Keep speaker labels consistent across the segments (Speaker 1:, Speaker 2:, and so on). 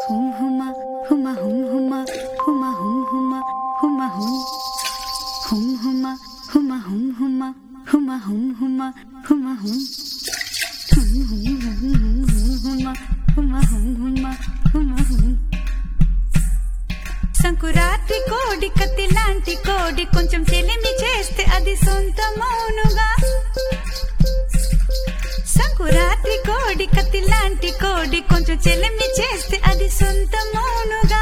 Speaker 1: హుమ్ హుమ హుమ హుమ్ హుమ హుమ హుమ్ హుమ హుమ హుమ్ హుమ్ హుమ హుమ హుమ్ హుమ హుమ హుమ్ హుమ హుమ హుమ్ హుమ్ హుమ్ హుమ్ హుమ్ హుమ హుమ హుమ్ హుమ హుమ హుమ్ సంకురాత్రి కోడి కత్తి లాంటి కోడి కొంచెం చెలిమి చేస్తే అది సొంతమౌనుగా సంకురాత్రి కోడి కత్తి లాంటి కోడి కొంచెం చెలిమి చేస్తే అది సొంతమౌనుగా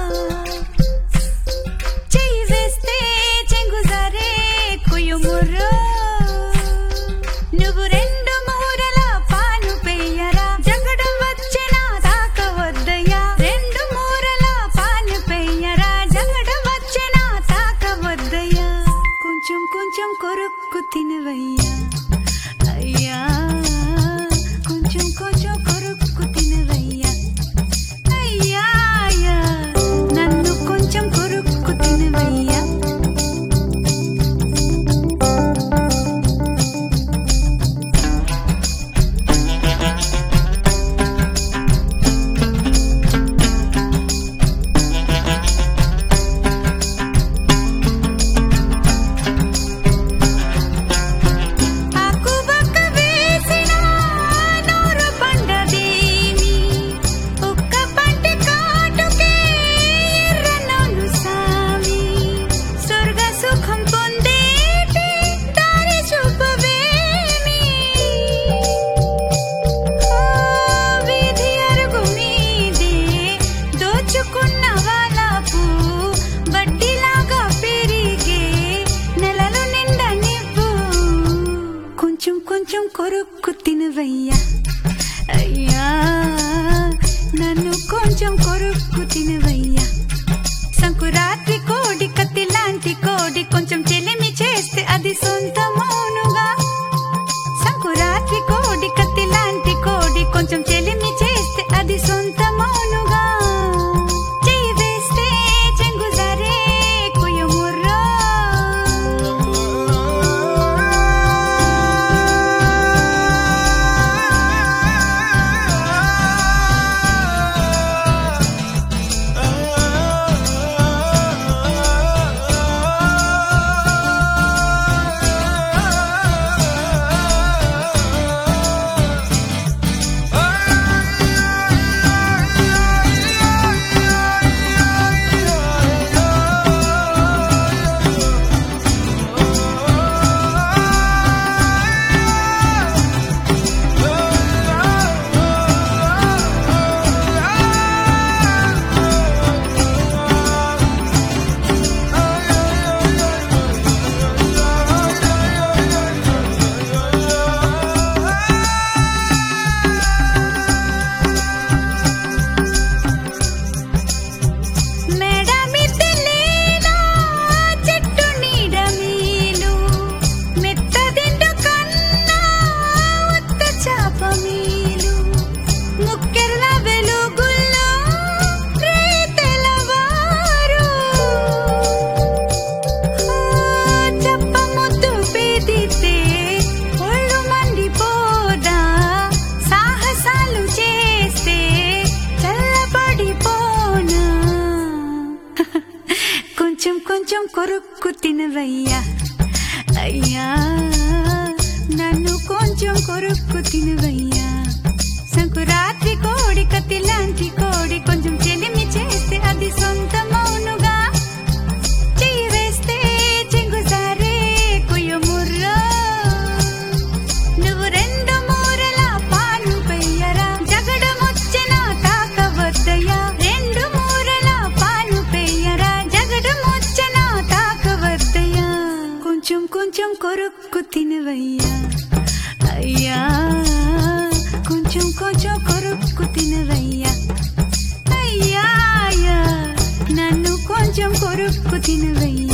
Speaker 1: చెయ్యి వేస్తే చెంగుజారే కుయుముర్రో నువ్వు రెండు మూరల పాను పెయ్యరా జగడం వచ్చినా తాకవద్దయ్యా రెండు మూరల పాను పెయ్యరా జగడం వచ్చినా తాకవద్దయ్యా కొంచెం కొంచెం కొరుక్కు తినవయ్యా అయ్యా కొంచెం కొంచెం కొరుక్కు తినవయ్యా అయ్యా అయ్యా నన్ను కొంచెం కొరుక్కు తినవయ్యా ఆకుబక్క వేసిన నూరు పండదేమి ఒక్క పంటి కాటుకే ఎర్రనోలు సామి స్వర్గ సుఖం పొందేటి దారి చూపవేమి ఓ వీధి అరుగు మీదే దోచుకున్న వాళ్ళపు వడ్డీలాగా పెరిగే నెలలు నిండా నివ్వు కొంచెం కొంచెం కొరుక్కు తినవయ్యా అయ్యా నన్ను కొంచెం కొరుక్కు తినవయ్యా సంకురాత్రి కోడి కత్తి లాంటి కోడి కొంచెం చెలిమి చేస్తే అది సొంతమౌనుగా సంకురాత్రి కోడి కత్తి లాంటి కోడి కొంచెం చెలిమి చేస్తే అది సొంతమౌనుగా చెయ్యి వేస్తే చెంగుజారే కుయుముర్రో మేడ మిద్దెలేనా చెట్టు నీడ మీలు మెత్తదిండు కన్నా ఉత్త చాప మీలు ముక్కెర్ల వెలుగుల్లో రేతెలవారు చెప్ప ముద్దు పెదితే ఒళ్ళు మండిపోదా సాహసాలు చేస్తే చల్లబడిపోనా కొంచెం కొంచెం కొరుక్కు తినవయ్యా అయ్యా నన్ను కొంచెం కొరుక్కు తినవయ్యా సంకురాత్రి కోడి కత్తి లాంటి కోడి కొంచెం చెలిమి చేస్తే అది సొంతమౌనుగా చెయ్యి వేస్తే చెంగుజారే కుయుముర్రో నువ్వు రెండు మూరల పాను పెయ్యరా జగడమొచ్చిన తాకవద్దయ్యా రెండు మూరల పాను పెయ్యరా జగడమొచ్చిన తాకవద్దయ్యా కొంచెం కొంచెం కొరుక్కు తినవయ్యా అయ్యా కొంచెం కొంచెం కొరుక్కు తినవయ్యా అయ్యా అయ్యా నన్ను కొంచెం కొరుక్కు తినవయ్యా